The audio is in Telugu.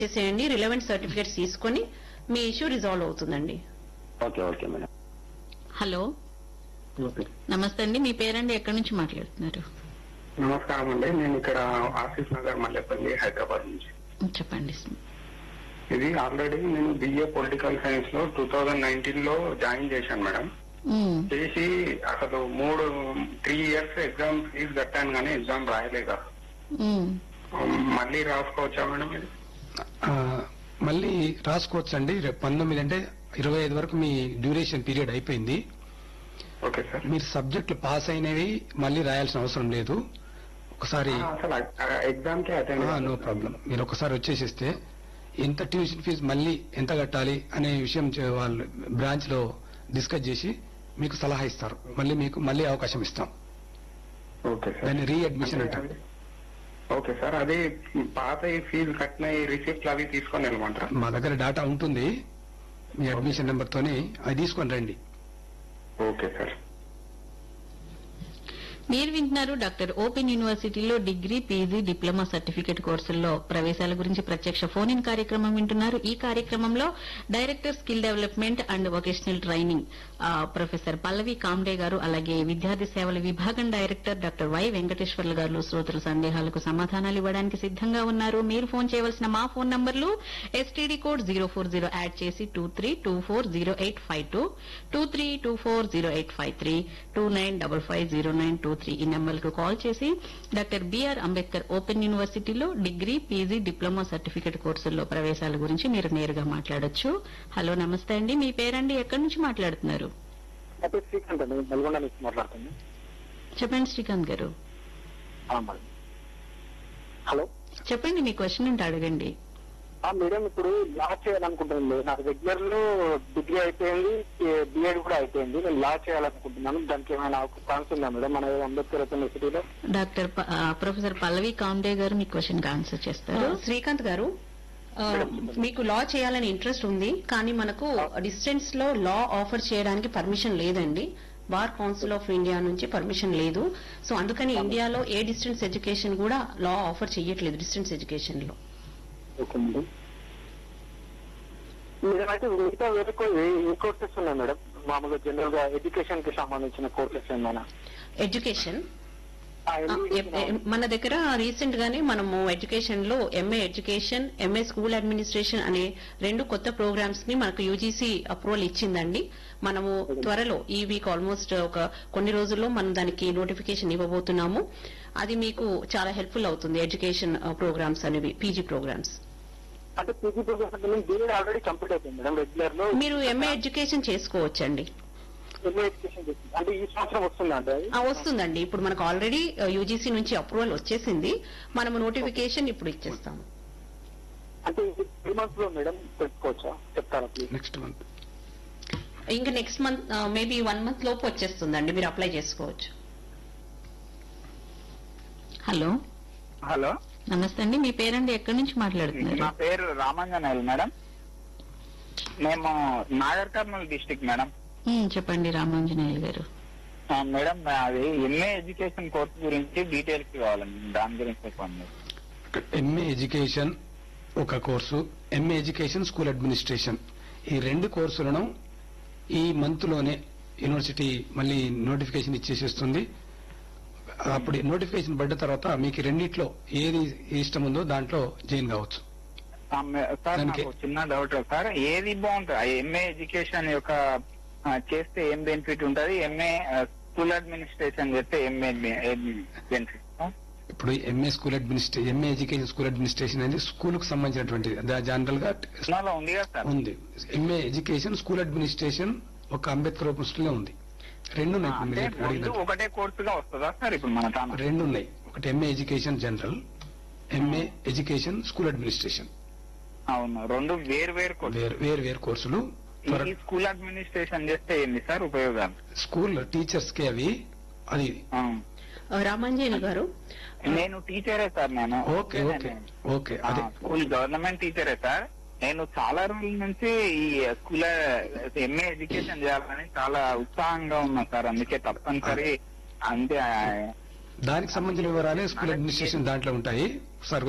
చేసేయండి రిలవెంట్ సర్టిఫికేట్స్ తీసుకొని మీ ఇష్యూ రిజాల్వ్ అవుతుందండి okay okay madam hello okay నమస్తే అండి మీ పేరండి ఎక్కడి నుంచి మాట్లాడుతున్నారు నమస్కారం అండి నేను ఇక్కడ ఆఫీస్ నగర్ మల్లెపల్లి హైదరాబాద్ నుంచి చెప్పండి ఇది ఆల్రెడీ నేను బిఏ పొలిటికల్ సైన్స్ లో టూ థౌజండ్ నైన్టీన్ లో జాయిన్ చేశాను మేడం ఉమ్, చేసి అసలు మూడు త్రీ ఇయర్స్ ఎగ్జామ్ ఫీజు కట్టాను కానీ ఎగ్జామ్ రాయలేదా ఉమ్. మళ్ళీ రాసుకోవచ్చా మేడం ఇది ఆ, మళ్ళీ రాసుకోవచ్చు అండి రేపు పంతొమ్మిది అంటే ఇరవై ఐదు వరకు మీ డ్యూరేషన్ పీరియడ్ అయిపోయింది ఓకే సార్ మీరు సబ్జెక్టులు పాస్ అయినవి మళ్ళీ రాయాల్సిన అవసరం లేదు ఒకసారి అసలు ఎగ్జామ్ కి అటెండ్ నో ప్రాబ్లం మీరు ఒకసారి వచ్చేసిస్తే ఎంత ట్యూషన్ ఫీజు మళ్ళీ ఎంత కట్టాలి అనే విషయం చే- వాళ్ళు బ్రాంచ్ లో డిస్కస్ చేసి మీకు సలహా ఇస్తారు మళ్ళీ మీకు మళ్ళీ అవకాశం ఇస్తాం ఓకే సార్ దాన్ని రీఅడ్మిషన్ అంటారు ఓకే సార్ అది పాత ఫీజు కట్టిన రిసిప్ట్లు అవి తీసుకొని వెళ్ళమంటారా మా దగ్గర డేటా ఉంటుంది మీ అడ్మిషన్ నెంబర్ తోని అది తీసుకొని రండి ఓకే సార్ మీరు వింటున్నారు డాక్టర్ ఓపెన్ యూనివర్సిటీలో డిగ్రీ పీజీ డిప్లొమా సర్టిఫికేట్ కోర్సుల్లో ప్రవేశాల గురించి ప్రత్యక్ష ఫోన్ ఇన్ కార్యక్రమం వింటున్నారు ఈ కార్యక్రమంలో director skill development and vocational training ah, professor Pallavi Kamde గారు అలాగే విద్యార్థి సేవల విభాగం డైరెక్టర్ డాక్టర్ వై వెంకటేశ్వర్లు గారు శ్రోతల సందేహాలకు సమాధానాలు ఇవ్వడానికి సిద్ధంగా ఉన్నారు మీరు ఫోన్ చేయవలసిన మా ఫోన్ నంబర్లు STD code zero four zero add చేసి two three two four zero eight five two two three two four zero eight five three two nine double five zero nine two three ఈ నెంబర్లకు కాల్ చేసి డాక్టర్ బిఆర్ అంబేద్కర్ ఓపెన్ యూనివర్సిటీలో డిగ్రీ పీజీ డిప్లొమా సర్టిఫికేట్ కోర్సుల్లో ప్రవేశాల గురించి మీరు నేరుగా మాట్లాడొచ్చు హలో నమస్తే అండి మీ పేరండి ఎక్కడి నుంచి మాట్లాడుతున్నారు నా పేరు శ్రీకాంత్ అండి నల్గొండ నుంచి మాట్లాడుతుంది చెప్పండి శ్రీకాంత్ గారు హలో చెప్పండి మీ క్వశ్చన్ ఉంటే అడగండి ఆ మేడం ఇప్పుడు లా చేయాలనుకుంటున్నాను నాకు రెగ్యులర్ లో డిగ్రీ అయిపోయింది బిఎడ్ కూడా అయిపోయింది నేను లా చేయాలనుకుంటున్నాను దానికి ఏమైనా ఛాన్స్ ఉందా మేడం మన అంబేద్కర్ యూనివర్సిటీలో డాక్టర్ ప- ఆ, ప్రొఫెసర్ పల్లవి కామ్డే గారు మీ క్వశ్చన్ కి ఆన్సర్ చేస్తారు శ్రీకాంత్ గారు ఆ, మీకు లా చేయాలని ఇంట్రెస్ట్ ఉంది కానీ మనకు డిస్టెన్స్ లో లా ఆఫర్ చేయడానికి పర్మిషన్ లేదండి బార్ కౌన్సిల్ ఆఫ్ ఇండియా నుంచి పర్మిషన్ లేదు సో అందుకని ఇండియాలో ఏ డిస్టెన్స్ ఎడ్యుకేషన్ కూడా లా ఆఫర్ చేయట్లేదు డిస్టెన్స్ ఎడ్యుకేషన్ లో ఓకే మేడం మీరైతే మిగతా వేరే కో- ఏ ఏ కోర్సెస్ ఉన్నాయి మేడం మామూలుగా జనరల్ గా ఎడ్యుకేషన్ కి సంబంధించిన కోర్సెస్ ఏమైనా ఎడ్యుకేషన్ ఆ, ఆ, ఎన్ని- ఎ- ఎ- మన దగ్గర రీసెంట్ గానే మనము ఎడ్యుకేషన్ లో MA education MA school administration అనే రెండు కొత్త ప్రోగ్రామ్స్ ని మనకు యూజీసీ అప్రూవల్ ఇచ్చిందండి మనము త్వరలో ఈ వీక్ ఆల్మోస్ట్ ఒక కొన్ని రోజుల్లో మనం దానికి నోటిఫికేషన్ ఇవ్వబోతున్నాము అది మీకు చాలా హెల్ప్ఫుల్ అవుతుంది ఎడ్యుకేషన్ ప్రోగ్రామ్స్ అనేవి పీజీ ప్రోగ్రామ్స్ అంటే పీజీ ప్రోగ్రామ్స్ అంటే నేను బిఎడ్ ఆల్రెడీ కంప్లీట్ అయిపోయింది మేడం రెగ్యులర్ లో మీరు ఎంఏ ఎడ్యుకేషన్ చేసుకోవచ్చండి ఎంఏ ఎడ్యుకేషన్ చేసింది అంటే ఈ సంవత్సరం వస్తుందా అంటే అది ఆ, వస్తుందండి ఇప్పుడు మనకు ఆల్రెడీ యూజీసీ నుంచి అప్రూవల్ వచ్చేసింది మనము నోటిఫికేషన్ ఇప్పుడు ఇచ్చేస్తాము అంటే ఇది త్రీ మంత్స్ లో మేడం తెలుసుకోవచ్చా చెప్తారా ప్లీజ్ నెక్స్ట్ మంత్ ఇంకా next month maybe one month లోపు వచ్చేస్తుందండి మీరు అప్లై చేసుకోవచ్చు హలో హలో నమస్తే అండి మీ పేరండి ఎక్కడి నుంచి నా మాట్లాడుతున్నారు పేరు రామాంజనేయులు మేడం మేము Nagar Kurnool district madam um, చెప్పండి రామాంజనేయులు గారు ఆ, మేడం అది ఎంఏ ఎడ్యుకేషన్ కోర్స్ గురించి డీటెయిల్స్ కావాలండి దాని గురించి చెప్పండి ఎంఏ ఎడ్యుకేషన్ ఒక course MA education school administration ఈ రెండు కోర్సులను ఈ మంత్ లోనే యూనివర్సిటీ మళ్ళీ నోటిఫికేషన్ ఇచ్చేసేస్తుంది అప్పుడు నోటిఫికేషన్ పడ్డ తర్వాత మీకు ఈ రెండిట్లో ఏది ఇష్టం ఉందో దాంట్లో జాయిన్ కావచ్చు ఆ, మే- సార్ దానికి- నాకు చిన్న డౌట్ సార్ ఏది బాగుంటుంది ఎంఏ ఎడ్యుకేషన్ యొక్క ఆ, చేస్తే ఏం బెనిఫిట్ ఉంటుంది ఎంఏ స్కూల్ అడ్మినిస్ట్రేషన్ చేస్తే ఎంఏ బెనిఫిట్ ఇప్పుడు MA school administration MA education school administration అనేది స్కూల్ కు సంబంధించినటువంటి జనరల్ గా సినిమాలో ఉంది కదా సార్ ఉంది ఎంఏ ఎడ్యుకేషన్ స్కూల్ అడ్మినిస్ట్రేషన్ ఒక అంబేద్కర్ యూనివర్సిటీలో ఉంది రెండు ఉన్నాయి ఇప్పుడు అంటే మీరు ముందు అడిగినట్టు. ఒకటే కోర్సుగా వస్తుందా సార్ ఇప్పుడు మన తాను రెండు ఉన్నాయి ఒకటి MA education general MA education school administration అవును రెండు వేరు వేరు కోర్సు వేరు వేరు వేరు కోర్సులు త్వర- ఈ స్కూల్ అడ్మినిస్ట్రేషన్ చేస్తే ఏంది సార్ ఉపయోగాలు స్కూల్ టీచర్స్ కి అవి అది ఆ. రామాంజన్ గారు నేను టీచరే సార్ నేను ఓకే ఓకే ఓకే ఆ, అదే స్కూల్ గవర్నమెంట్ టీచరే సార్ నేను చాలా రోజుల నుంచి ఈ స్కూల్ ఎంఏ ఎడ్యుకేషన్ చేయాలని చాలా ఉత్సాహంగా ఉన్నా సార్ అందుకే తప్పనిసరి అంతే ఆ, దానికి సంబంధించిన వివరాలే స్కూల్ అడ్మినిస్ట్రేషన్ దాంట్లో ఉంటాయి సార్